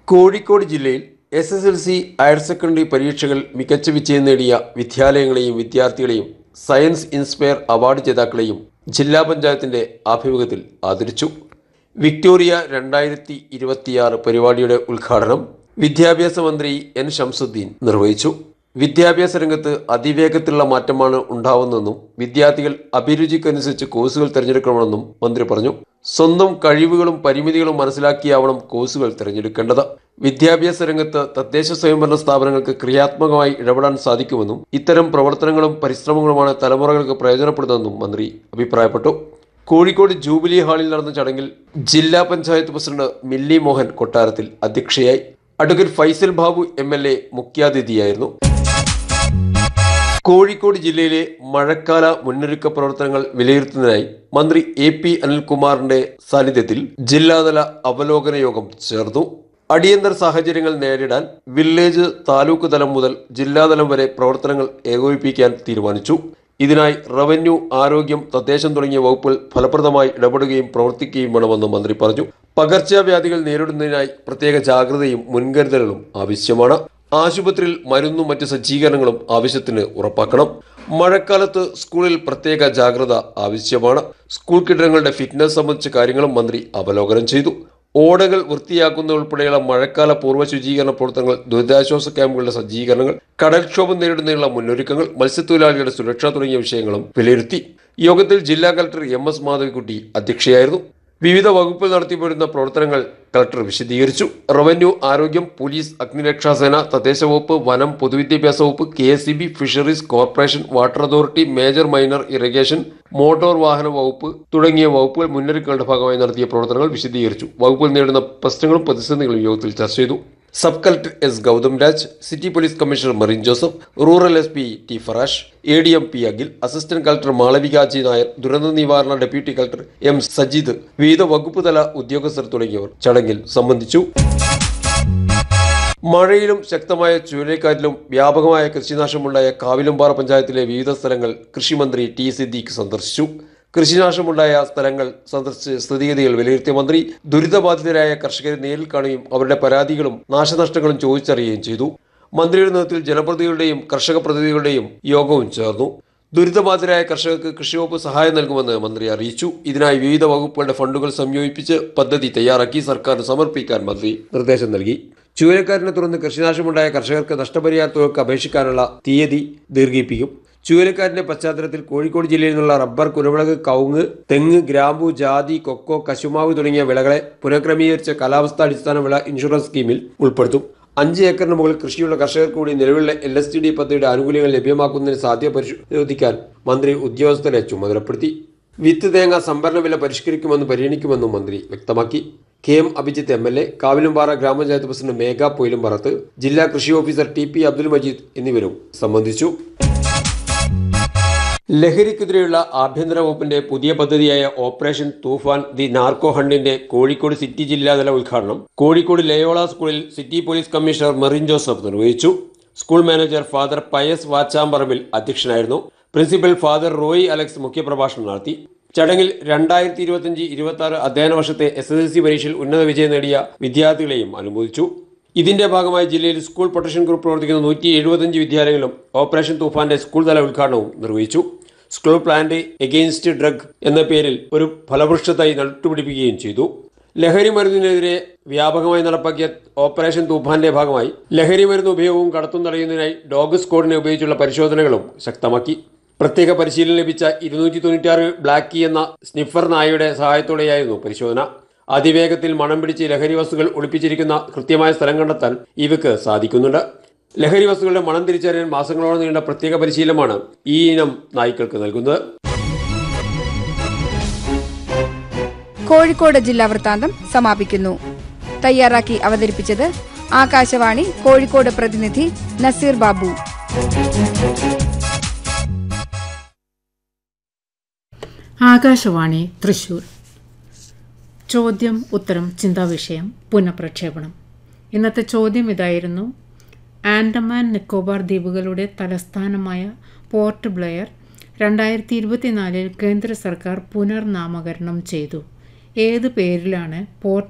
കോഴിക്കോട് ജില്ലയിൽ S S L C higher secondary പരീക്ഷകൾ മികച്ച വിജയം നേടിയ വിദ്യാലയങ്ങളെയും വിദ്യാർത്ഥികളെയും സയൻസ് ഇൻസ്പയർ അവാർഡ് ജേതാക്കളെയും ജില്ലാ പഞ്ചായത്തിന്റെ ആഭിമുഖ്യത്തിൽ ആദരിച്ചു വിക്ടോറിയ രണ്ടായിരത്തി ഇരുപത്തിയാറ് പരിപാടിയുടെ ഉദ്ഘാടനം വിദ്യാഭ്യാസ മന്ത്രി എൻ ഷംസുദ്ദീൻ നിർവഹിച്ചു വിദ്യാഭ്യാസ രംഗത്ത് അതിവേഗത്തിലുള്ള മാറ്റമാണ് ഉണ്ടാവുന്നതെന്നും വിദ്യാർത്ഥികൾ അഭിരുചിക്കനുസരിച്ച് കോഴ്സുകൾ തിരഞ്ഞെടുക്കണമെന്നും മന്ത്രി പറഞ്ഞു സ്വന്തം കഴിവുകളും പരിമിതികളും മനസ്സിലാക്കിയാവണം കോഴ്സുകൾ തിരഞ്ഞെടുക്കേണ്ടത് വിദ്യാഭ്യാസ രംഗത്ത് തദ്ദേശ സ്വയംഭരണ സ്ഥാപനങ്ങൾക്ക് ക്രിയാത്മകമായി ഇടപെടാൻ സാധിക്കുമെന്നും ഇത്തരം പ്രവർത്തനങ്ങളും പരിശ്രമങ്ങളുമാണ് തലമുറകൾക്ക് പ്രയോജനപ്പെടുന്നതെന്നും മന്ത്രി അഭിപ്രായപ്പെട്ടു കോഴിക്കോട് ജൂബിലി ഹാളിൽ നടന്ന ചടങ്ങിൽ ജില്ലാ പഞ്ചായത്ത് പ്രസിഡന്റ് മില്ലി മോഹൻ കൊട്ടാരത്തിൽ അധ്യക്ഷയായി advocate Faisal Babu M L A മുഖ്യാതിഥിയായിരുന്നു കോഴിക്കോട് ജില്ലയിലെ മഴക്കാല മുന്നൊരുക്ക പ്രവർത്തനങ്ങൾ വിലയിരുത്തുന്നതിനായി മന്ത്രി എ പി അനിൽകുമാറിന്റെ സാന്നിധ്യത്തിൽ ജില്ലാതല അവലോകന യോഗം ചേർന്നു അടിയന്തര സാഹചര്യങ്ങൾ നേരിടാൻ വില്ലേജ് താലൂക്ക് തലം മുതൽ ജില്ലാതലം വരെ പ്രവർത്തനങ്ങൾ ഏകോപിപ്പിക്കാൻ തീരുമാനിച്ചു ഇതിനായി റവന്യൂ ആരോഗ്യം തദ്ദേശം തുടങ്ങിയ വകുപ്പുകൾ ഫലപ്രദമായി ഇടപെടുകയും പ്രവർത്തിക്കുകയും വേണമെന്ന് മന്ത്രി പറഞ്ഞു പകർച്ചവ്യാധികൾ നേരിടുന്നതിനായി പ്രത്യേക ജാഗ്രതയും മുൻകരുതലുകളും ആവശ്യമാണ് ആശുപത്രിയിൽ മരുന്നും മറ്റ് സജ്ജീകരണങ്ങളും ആവശ്യത്തിന് ഉറപ്പാക്കണം മഴക്കാലത്ത് സ്കൂളിൽ പ്രത്യേക ജാഗ്രത ആവശ്യമാണ് സ്കൂൾ കെട്ടിടങ്ങളുടെ ഫിറ്റ്നസ് സംബന്ധിച്ച കാര്യങ്ങളും മന്ത്രി അവലോകനം ചെയ്തു ഓടകൾ വൃത്തിയാക്കുന്ന ഉൾപ്പെടെയുള്ള മഴക്കാല പൂർവ്വ ശുചീകരണ പ്രവർത്തനങ്ങൾ ദുരിതാശ്വാസ ക്യാമ്പുകളുടെ സജ്ജീകരണങ്ങൾ കടൽക്ഷോഭം നേരിടുന്നതിനുള്ള മുന്നൊരുക്കങ്ങൾ മത്സ്യത്തൊഴിലാളികളുടെ സുരക്ഷ തുടങ്ങിയ വിഷയങ്ങളും വിലയിരുത്തി യോഗത്തിൽ ജില്ലാ കളക്ടർ എം എസ് മാധവിക്കുട്ടി അധ്യക്ഷയായിരുന്നു വിവിധ വകുപ്പിൽ നടത്തിവരുന്ന പ്രവർത്തനങ്ങൾ കളക്ടർ വിശദീകരിച്ചു റവന്യൂ ആരോഗ്യം പോലീസ് അഗ്നിരക്ഷാസേന തദ്ദേശ വകുപ്പ് വനം പൊതുവിദ്യാഭ്യാസ വകുപ്പ് K S C B fisheries corporation water authority major minor irrigation motor വാഹന വകുപ്പ് തുടങ്ങിയ വകുപ്പുകൾ മുന്നൊരുക്കങ്ങളുടെ ഭാഗമായി നടത്തിയ പ്രവർത്തനങ്ങൾ വിശദീകരിച്ചു വകുപ്പിൽ നേരിടുന്ന പ്രശ്നങ്ങളും പ്രതിസന്ധികളും യോഗത്തിൽ ചർച്ച ചെയ്തു sub collector S Gautham Raj city police commissioner Merin Joseph rural S P T Farash A D M P Akhil assistant collector Malavika G Nair ദുരന്ത നിവാരണ ഡെപ്യൂട്ടി കളക്ടർ എം സജീദ് വിവിധ വകുപ്പ് തല ഉദ്യോഗസ്ഥർ തുടങ്ങിയവർ ചടങ്ങിൽ സംബന്ധിച്ചു മഴയിലും ശക്തമായ ചുഴലിക്കാറ്റിലും വ്യാപകമായ കൃഷിനാശമുണ്ടായ കാവിലുംപാറ പഞ്ചായത്തിലെ വിവിധ സ്ഥലങ്ങൾ കൃഷിമന്ത്രി ടി സിദ്ദീഖ് സന്ദർശിച്ചു കൃഷിനാശമുണ്ടായ സ്ഥലങ്ങൾ സന്ദർശിച്ച് സ്ഥിതിഗതികൾ വിലയിരുത്തിയ മന്ത്രി ദുരിതബാധിതരായ കർഷകരെ നേരിൽ കാണുകയും അവരുടെ പരാതികളും നാശനഷ്ടങ്ങളും ചോദിച്ചറിയുകയും ചെയ്തു മന്ത്രിയുടെ നേതൃത്വത്തിൽ ജനപ്രതിനിധികളുടെയും കർഷക പ്രതിനിധികളുടെയും യോഗവും ചേർന്നു ദുരിതബാധിതരായ കർഷകർക്ക് കൃഷിവകുപ്പ് സഹായം നൽകുമെന്ന് മന്ത്രി അറിയിച്ചു ഇതിനായി വിവിധ വകുപ്പുകളുടെ ഫണ്ടുകൾ സംയോജിപ്പിച്ച് പദ്ധതി തയ്യാറാക്കി സർക്കാരിന് സമർപ്പിക്കാൻ മന്ത്രി നിർദ്ദേശം നൽകി ചുഴലിക്കാറ്റിനെ തുടർന്ന് കൃഷിനാശമുണ്ടായ കർഷകർക്ക് നഷ്ടപരിഹാര തുകയ്ക്ക് അപേക്ഷിക്കാനുള്ള തീയതി ദീർഘിപ്പിക്കും ചുഴലിക്കാറ്റിന്റെ പശ്ചാത്തലത്തിൽ കോഴിക്കോട് ജില്ലയിൽ നിന്നുള്ള റബ്ബർ കുരുമുളക് കവുങ്ങ് തെങ്ങ് ഗ്രാമ്പു ജാതി കൊക്കോ കശുമാവ് തുടങ്ങിയ വിളകളെ പുനഃക്രമീകരിച്ച കാലാവസ്ഥാടിസ്ഥാന വിള ഇൻഷുറൻസ് സ്കീമിൽ ഉൾപ്പെടുത്തും അഞ്ച് ഏക്കറിന് മുകളിൽ കൃഷിയുള്ള കർഷകർക്ക് കൂടി നിലവിലുള്ള എൽ എസ് ടി ഡി പദ്ധതിയുടെ ആനുകൂല്യങ്ങൾ ലഭ്യമാക്കുന്നതിന് സാധ്യത പരിശോധിക്കാൻ മന്ത്രി ഉദ്യോഗസ്ഥരെ ചുമതലപ്പെടുത്തി വിത്ത് തേങ്ങ സംഭരണ വില പരിഷ്കരിക്കുമെന്ന് പരിഗണിക്കുമെന്നും മന്ത്രി വ്യക്തമാക്കി K M Abhijith M L A Kavilumpara ഗ്രാമപഞ്ചായത്ത് പ്രസിഡന്റ് മേഘ പൊയിലുംപറത്ത് ജില്ലാ കൃഷി officer T P Abdul Majeed എന്നിവരും സംബന്ധിച്ചു ലഹരിക്കെതിരെയുള്ള ആഭ്യന്തര വകുപ്പിന്റെ പുതിയ പദ്ധതിയായ ഓപ്പറേഷൻ തൂഫാൻ ദി നാർക്കോ ഹണ്ടിന്റെ കോഴിക്കോട് സിറ്റി ജില്ലാതല ഉദ്ഘാടനം കോഴിക്കോട് ലയോള സ്കൂളിൽ city police commissioner Merin Joseph നിർവഹിച്ചു school manager father Pius Vachamparambil അധ്യക്ഷനായിരുന്നു പ്രിൻസിപ്പൽ ഫാദർ റോയി അലക്സ് മുഖ്യപ്രഭാഷണം നടത്തി ചടങ്ങിൽ രണ്ടായിരത്തി ഇരുപത്തിയഞ്ച് ഇരുപത്തി ആറ് അധ്യയന വർഷത്തെ എസ് എസ് എൽ സി പരീക്ഷയിൽ ഉന്നത വിജയം നേടിയ വിദ്യാർത്ഥികളെയും അനുമോദിച്ചു ഇതിന്റെ ഭാഗമായി ജില്ലയിൽ സ്കൂൾ പ്രൊട്ടക്ഷൻ ഗ്രൂപ്പ് പ്രവർത്തിക്കുന്ന നൂറ്റി എഴുപത്തഞ്ച് വിദ്യാലയങ്ങളിലും ഓപ്പറേഷൻ തൂഫാന്റെ സ്കൂൾ തല ഉദ്ഘാടനവും നിർവഹിച്ചു സ്കൂൾ പ്ലാന്റ് എഗെയിൻസ്റ്റ് ഡ്രഗ് എന്ന പേരിൽ ഒരു ഫലവൃക്ഷത്തായി നട്ടുപിടിപ്പിക്കുകയും ചെയ്തു ലഹരി മരുന്നിനെതിരെ വ്യാപകമായി നടപ്പാക്കിയ ഓപ്പറേഷൻ തൂഫാന്റെ ഭാഗമായി ലഹരി മരുന്ന് ഉപയോഗവും കടത്തും തടയുന്നതിനായി ഡോഗ് സ്ക്വാഡിനെ ഉപയോഗിച്ചുള്ള പരിശോധനകളും ശക്തമാക്കി പ്രത്യേക പരിശീലനം ലഭിച്ച ഇരുന്നൂറ്റി തൊണ്ണൂറ്റിയാറ് ബ്ലാക്ക് കീ എന്ന സ്നിഫർ നായയുടെ സഹായത്തോടെയായിരുന്നു പരിശോധന അതിവേഗത്തിൽ മണം പിടിച്ച് ലഹരി വസ്തുക്കൾ ഒളിപ്പിച്ചിരിക്കുന്ന കൃത്യമായ സ്ഥലം കണ്ടെത്താൻ ഇവയ്ക്ക് സാധിക്കുന്നുണ്ട് ലഹരി വസ്തുക്കളുടെ മണം തിരിച്ചറിയാൻ മാസങ്ങളോളം നീണ്ട പ്രത്യേക പരിശീലനമാണ് ഈ ഇനം നായ്ക്കൾക്ക് നൽകുന്നത് കോഴിക്കോട് ജില്ലാ വൃത്താന്തം സമാപിക്കുന്നു തയ്യാറാക്കി അവതരിപ്പിച്ചത് ആകാശവാണി കോഴിക്കോട് പ്രതിനിധി നസീർ ബാബു ആകാശവാണി തൃശൂർ ചോദ്യം ഉത്തരം ചിന്താവിഷയം പുനഃപ്രക്ഷേപണം ഇന്നത്തെ ചോദ്യം ഇതായിരുന്നു ആൻഡമാൻ നിക്കോബാർ ദ്വീപുകളുടെ തലസ്ഥാനമായ പോർട്ട് ബ്ലെയർ രണ്ടായിരത്തി ഇരുപത്തിനാലിൽ കേന്ദ്ര സർക്കാർ പുനർനാമകരണം ചെയ്തു ഏത് പേരിലാണ് പോർട്ട്